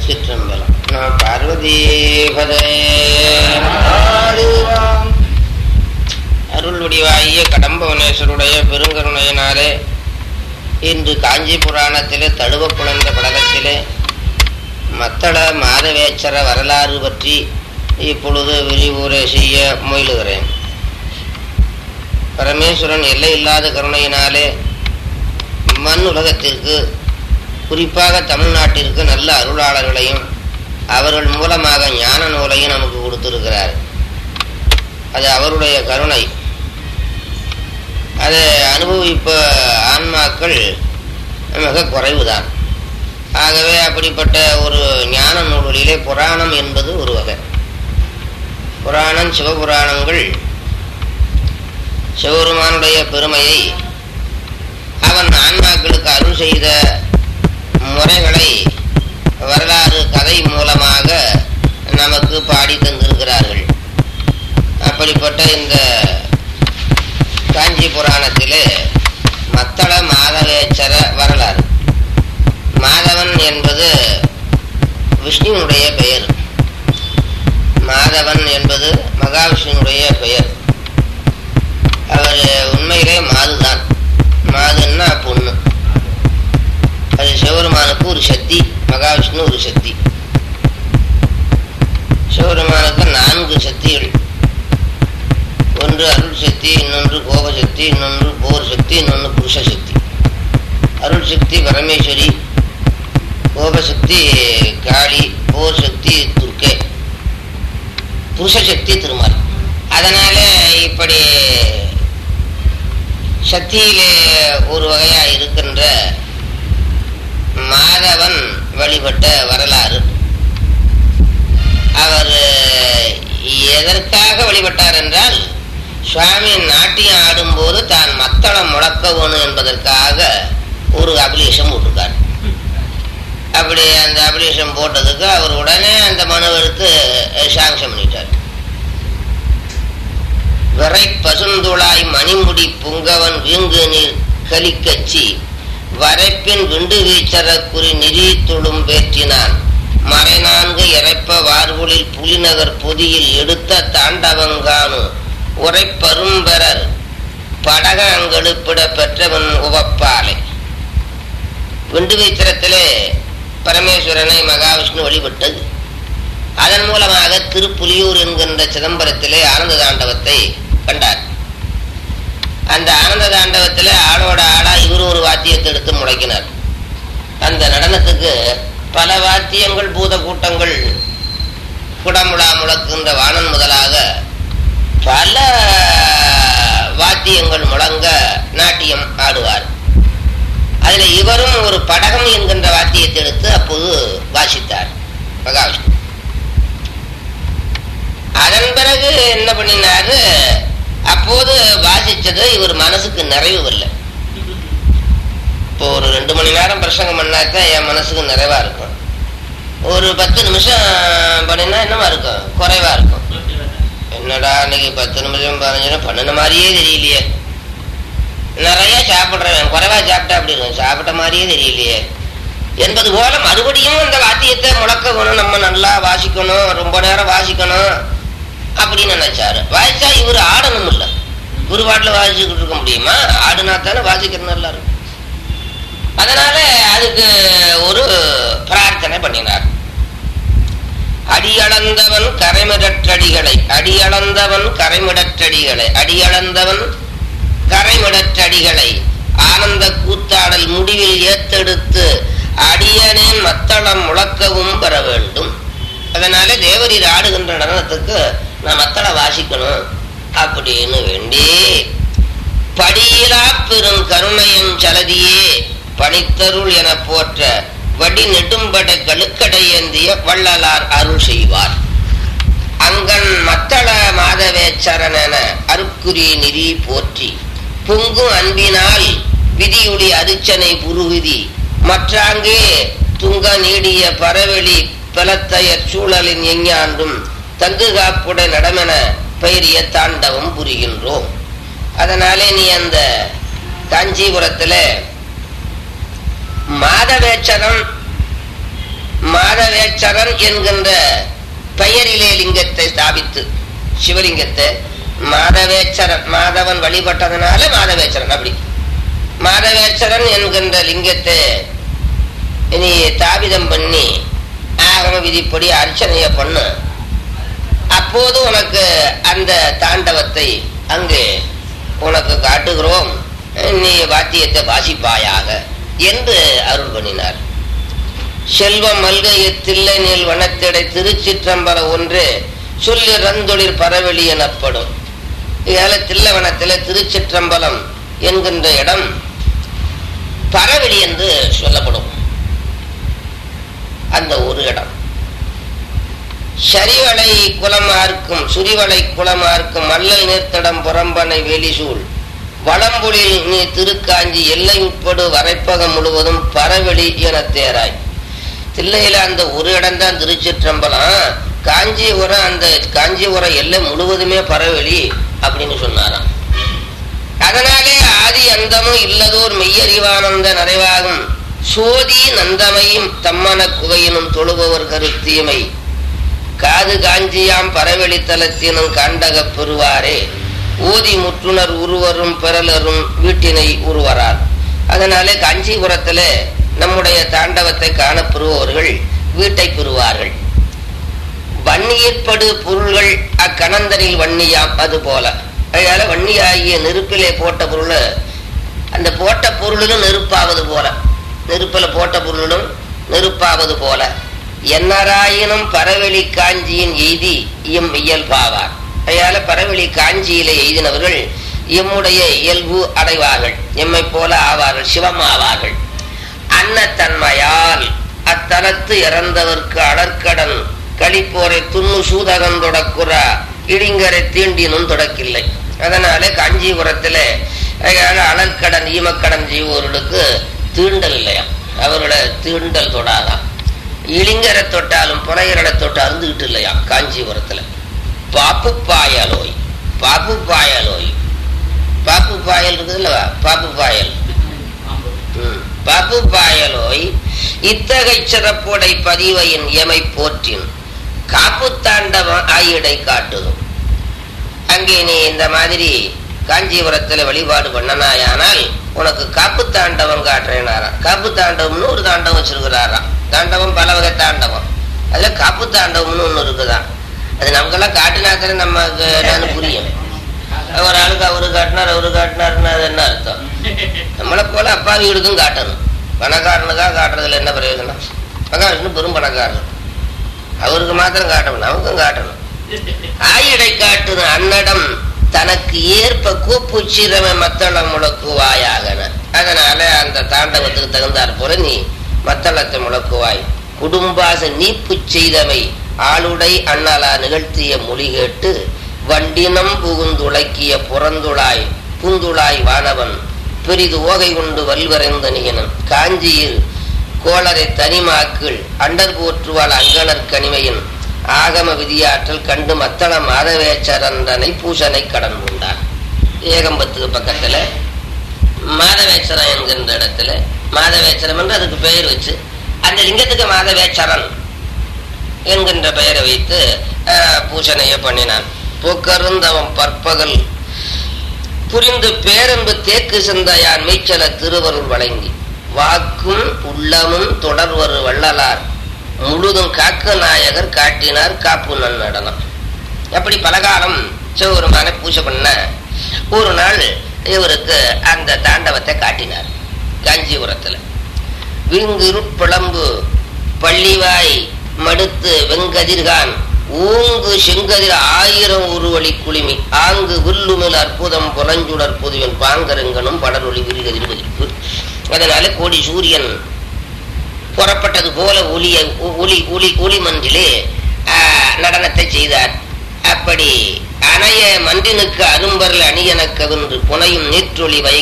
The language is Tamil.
திருச்சிற்றம்பலம் நான் பார்வதீபதே அருள் வடிவாகிய கடம்பவனேஸ்வருடைய பெருங்கருணையினாலே இன்று காஞ்சி புராணத்திலே தழுவ குழந்த படலத்திலே மத்தள மாதவேச்சர வரலாறு பற்றி இப்பொழுது விரிவுரை செய்ய முயலுகிறேன் பரமேஸ்வரன் எல்லை இல்லாத கருணையினாலே மண் உலகத்திற்கு குறிப்பாக தமிழ்நாட்டிற்கு நல்ல அருளாளர்களையும் அவர்கள் மூலமாக ஞான நூலையும் நமக்கு கொடுத்திருக்கிறார் அது அவருடைய கருணை அதை அனுபவிப்ப ஆன்மாக்கள் மிக குறைவுதான் ஆகவே அப்படிப்பட்ட ஒரு ஞான நூல்களிலே புராணம் என்பது ஒரு வகை புராணம் சிவபுராணங்கள் சிவபெருமானுடைய பெருமையை அவன் ஆன்மாக்களுக்கு அருள் செய்த முறைகளை வரலாறு கதை மூலமாக நமக்கு பாடி தந்திருக்கிறார்கள் அப்படிப்பட்ட இந்த காஞ்சி புராணத்திலே மத்தள மாதவேச்சர வரலாறு மாதவன் என்பது விஷ்ணுனுடைய பெயர் மாதவன் என்பது மகாவிஷ்ணுனுடைய பெயர் அவர் உண்மையிலே மாதுதான் மாதுன்னா பொண்ணு அது சிவபெருமானுக்கு ஒரு சக்தி மகாவிஷ்ணு ஒரு சக்தி சிவபெருமானுக்கு நான்கு சக்திகள் ஒன்று அருள் சக்தி இன்னொன்று கோப சக்தி இன்னொன்று போர் சக்தி இன்னொன்று புருஷ சக்தி அருள் சக்தி பரமேஸ்வரி கோபசக்தி காளி போர் சக்தி துர்க்கே புருஷ சக்தி திருமால் அதனால இப்படி சக்தியிலே ஒரு வகையா இருக்கின்ற மாதவன் வழிபட்ட வரலாறு அவர் எதற்காக வழிபட்டார் என்றால் சுவாமி நாட்டியம் ஆடும்போது தான் மத்தளம் முழக்க வேணும் என்பதற்காக ஒரு அபிலேஷம் போட்டிருக்கார் அப்படி அந்த அபிலேஷம் போட்டதுக்கு அவர் உடனே அந்த மனு எடுத்து சாங்ஷன் பண்ணிட்டார் விரை பசுந்துளாய் மணிமுடி புங்கவன் வீங்கு நீர் கலிக்கச்சி வரைப்பின் விண்டு வீச்சர குறி நெறி தொழும் பேற்றினான் மறை நான்கு இறைப்ப வார்குளில் புலிநகர் பொதியில் எடுத்த தாண்டவங்கானு உரைப்பரும்பெறர் படக அங்கெழுப்பிட பெற்றவன் உவப்பாலை விண்டு வீச்சரத்திலே பரமேஸ்வரனை மகாவிஷ்ணு வழிபட்டது அதன் மூலமாக திருப்புலியூர் என்கின்ற சிதம்பரத்திலே ஆனந்த தாண்டவத்தை கண்டார் அந்த ஆனந்த தாண்டவத்தில் ஆளோட ஆளா இவர் ஒரு வாத்தியத்தை எடுத்து முளைக்கினார் அந்த நடனத்துக்கு பல வாத்தியங்கள் பூத கூட்டங்கள் குடமுடா முழக்குகின்ற வாணன் முதலாக பல வாத்தியங்கள் முழங்க நாட்டியம் ஆடுவார் அதில் இவரும் ஒரு படகம் என்கின்ற வாத்தியத்தை எடுத்து அப்போது வாசித்தார் மகாவிஷ்ணு அதன் பிறகு என்ன பண்ணினாரு அப்போது வாசிச்சது இவர் மனசுக்கு நிறைவு இல்லை இப்போ ஒரு ரெண்டு மணி நேரம் பிரசங்கம் பண்ணாதான் என் மனசுக்கு நிறைவா இருக்கும் ஒரு பத்து நிமிஷம் பண்ணினா என்னவா இருக்கும் குறைவா இருக்கும் என்னடா இன்னைக்கு பத்து நிமிஷம் பதினஞ்சு நிமிஷம் பண்ணின மாதிரியே தெரியலையே நிறைய சாப்பிட்றேன் குறைவா சாப்பிட்டா அப்படி இருக்கும் சாப்பிட்ட மாதிரியே தெரியலையே என்பது போல மறுபடியும் அந்த வாத்தியத்தை முழக்க வேணும் நம்ம நல்லா வாசிக்கணும் ரொம்ப நேரம் வாசிக்கணும் அப்படின்னு நினைச்சாரு வாசிச்சா இவர் ஆடணும் இல்லை குருவாட்டில் வாசிச்சுக்கிட்டு இருக்க முடியுமா ஆடுனா தானே வாசிக்கிறது நல்லா இருக்கும் அதனால அதுக்கு ஒரு பிரார்த்தனை பண்ணினார் அடியளந்தவன் கரைமிடற்றடிகளை அடியளந்தவன் கரைமிடற்றடிகளை அடியளந்தவன் கரைமிடற்றடிகளை ஆனந்த கூத்தாடல் முடிவில் ஏத்தெடுத்து அடியனேன் மத்தளம் முழக்கவும் பெற வேண்டும் அதனால தேவரீர் ஆடுகின்ற நடனத்துக்கு நான் மத்தள வாசிக்கணும் அப்படின்னு வேண்டி படியிலா பெரும் கருணையன் சலதியே பணித்தருள் என போற்ற வடி நெடும்பட கழுக்கடை ஏந்திய வள்ளலார் அருள் செய்வார் அங்கன் மத்தள மாதவேச்சரன் என அருக்குறி நிதி போற்றி பொங்கும் அன்பினால் விதியுடி அதிச்சனை புருவிதி மற்றாங்கே துங்க நீடிய பரவெளி பலத்தையர் சூழலின் எஞ்ஞாண்டும் தங்கு காப்புடை நடமென பயிரிய தாண்டவம் புரிகின்றோம் அதனாலே நீ அந்த காஞ்சிபுரத்துல மாதவேச்சரம் மாத மாதவேச்சரன் என்கின்ற பெயரிலே லிங்கத்தை ஸ்தாபித்து சிவலிங்கத்தை மாதவேச்சரன் மாதவன் வழிபட்டதனால மாதவேச்சரன் அப்படி மாதவேச்சரன் என்கின்ற லிங்கத்தை நீ தாபிதம் பண்ணி ஆகம விதிப்படி அர்ச்சனைய பண்ணு அப்போது உனக்கு அந்த தாண்டவத்தை அங்கு உனக்கு காட்டுகிறோம் நீ வாத்தியத்தை வாசிப்பாயாக என்று அருள் பண்ணினார் செல்வம் மல்கைய தில்லை நீல் வனத்திடை திருச்சிற்றம்பல ஒன்று சொல்லி ரந்தொழிற் பரவெளி எனப்படும் ஏல தில்லவனத்தில் திருச்சிற்றம்பலம் என்கின்ற இடம் பரவெளி என்று சொல்லப்படும் அந்த ஒரு இடம் சரிவளை குலமார்க்கும் சுரிவளை குலமார்க்கும் மல்லல் நீர்த்தடம் புறம்பனை வெளிசூழ் வளம்புலில் நீ திருக்காஞ்சி எல்லை உட்படு வரைப்பகம் முழுவதும் பரவெளி என தேராய் தில்லையில அந்த ஒரு இடம் தான் திருச்சிற்றம்பலம் காஞ்சிபுரம் அந்த காஞ்சிபுரம் எல்லை முழுவதுமே பரவெளி அப்படின்னு சொன்னாராம் அதனாலே ஆதி அந்தமும் இல்லதோர் மெய்யறிவானந்த நிறைவாகும் சோதி நந்தமையும் தம்மன குகையினும் தொழுபவர் கருத்தீமை காது காஞ்சியாம் பரவெளி தலத்தினும் காண்டகப் பெறுவாரே ஓதி முற்றுனர் உருவரும் பெறலரும் வீட்டினை உருவரார் அதனாலே காஞ்சிபுரத்துல நம்முடைய தாண்டவத்தை காணப்பெறுபவர்கள் வீட்டை பெறுவார்கள் வன்னியிற்படு பொருள்கள் அக்கணந்தரில் வன்னியாம் அது போல அதனால வன்னியாகிய நெருப்பிலே போட்ட பொருள் அந்த போட்ட பொருளிலும் நெருப்பாவது போல நெருப்பில் போட்ட பொருளிலும் நெருப்பாவது போல என்னராயினும் பரவெளி காஞ்சியின் எய்தி எம் இயல்பாவார் அதனால பரவெளி காஞ்சியில எய்தினவர்கள் எம்முடைய இயல்பு அடைவார்கள் எம்மை போல ஆவார்கள் சிவம் ஆவார்கள் அன்னத்தன்மையால் அத்தலத்து இறந்தவர்க்கு அடற்கடன் கழிப்போரை துண்ணு சூதகன் தொடக்குற இடிங்கரை தீண்டினும் தொடக்கில்லை அதனால காஞ்சிபுரத்துல அழற்கடன் ஈமக்கடன் செய்வோர்களுக்கு தீண்டல் இல்லையா அவர்களை தீண்டல் தொடாதான் இளிங்கரை தொட்டாலும் புனையரடை தொட்டு அருந்துகிட்டு இல்லையா காஞ்சிபுரத்துல பாப்பு பாயலோய் பாப்பு பாயலோய் பாப்பு பாயல் இருக்குது இல்லவா பாப்பு பாயல் பாப்பு பாயலோய் இத்தகை சிறப்புடை பதிவையின் எமை போற்றின் காப்பு தாண்டவம் ஆயிடை காட்டுதும் அங்கே நீ இந்த மாதிரி காஞ்சிபுரத்துல வழிபாடு பண்ணனாயானால் உனக்கு காப்பு தாண்டவம் காட்டுறேனாராம் காப்பு தாண்டவம்னு ஒரு தாண்டவம் வச்சிருக்கிறாராம் தாண்டவம் பல வகை தாண்டவம் அதுல காப்பு தாண்டவம்னு ஒண்ணு இருக்குதான் அது நமக்கெல்லாம் காட்டினாத்தானே நமக்கு என்னன்னு புரியும் ஒரு ஆளுக்கு அவரு காட்டினார் அவரு காட்டினாருன்னா அது என்ன அர்த்தம் நம்மளை போல அப்பாவிகளுக்கும் காட்டணும் பணக்காரனுக்காக காட்டுறதுல என்ன பிரயோஜனம் பணக்காரன் பெரும் பணக்காரன் அவருக்கு மாத்திரம் காட்டணும் நமக்கும் காட்டணும் ஆயிடை காட்டுது அன்னடம் தனக்கு ஏற்ப கூப்பு சீரமை மத்தளம் முழக்குவாயாகன அதனால அந்த தாண்டவத்துக்கு தகுந்தாற் போல நீ மத்தளத்தை முழக்குவாய் குடும்பாச நீப்பு செய்தமை ஆளுடை அண்ணலா நிகழ்த்திய மொழி கேட்டு வண்டினம் புகுந்துளைக்கிய புறந்துளாய் பூந்துளாய் வானவன் பெரிது ஓகை கொண்டு வல்வரைந்த நீயனன் காஞ்சியில் கோளரை தனிமாக்கள் அண்டர் போற்றுவாள் அங்கனர் கனிமையின் ஆகம விதியாற்றல் கண்டு மத்தள மாதவேச்சரந்தனை பூசனை கடன் கொண்டார் ஏகம்பத்துக்கு பக்கத்துல மாதவேச்சரம் என்கின்ற இடத்துல மாதவேச்சரம் என்று அதுக்கு பெயர் வச்சு அந்த லிங்கத்துக்கு மாதவேச்சரன் என்கின்ற பெயரை வைத்து பூசனையை பண்ணினான் போக்கருந்தவன் பற்பகல் புரிந்து பேரன்பு தேக்கு சிந்தையான் மீச்சல திருவருள் வழங்கி வாக்கும் உள்ளமும் தொடர்வரு வள்ளலார் முழுதும் காக்க நாயகர் காட்டினார் காப்பு நன்னடனம் அப்படி பலகாலம் சிவபெருமான பூஜை பண்ண ஒரு நாள் இவருக்கு அந்த தாண்டவத்தை காட்டினார் காஞ்சிபுரத்துல விங்கிருட்பிளம்பு பள்ளிவாய் மடுத்து வெங்கதிர்கான் ஊங்கு செங்கதிர் ஆயிரம் உருவழி குளிமி ஆங்கு வில்லுமில் அற்புதம் புலஞ்சுடர் புதுவன் பாங்கரங்கனும் படரொளி விரிகதிர் பதிப்பு அதனால கோடி சூரியன் புறப்பட்டது போல ஒளிய ஒளி ஒளி ஒளிமன்றிலே நடனத்தை செய்தார் அப்படி அணைய மன்றினுக்கு அரும்பரில் அணியன கவின்று புனையும் நீற்றொளி வய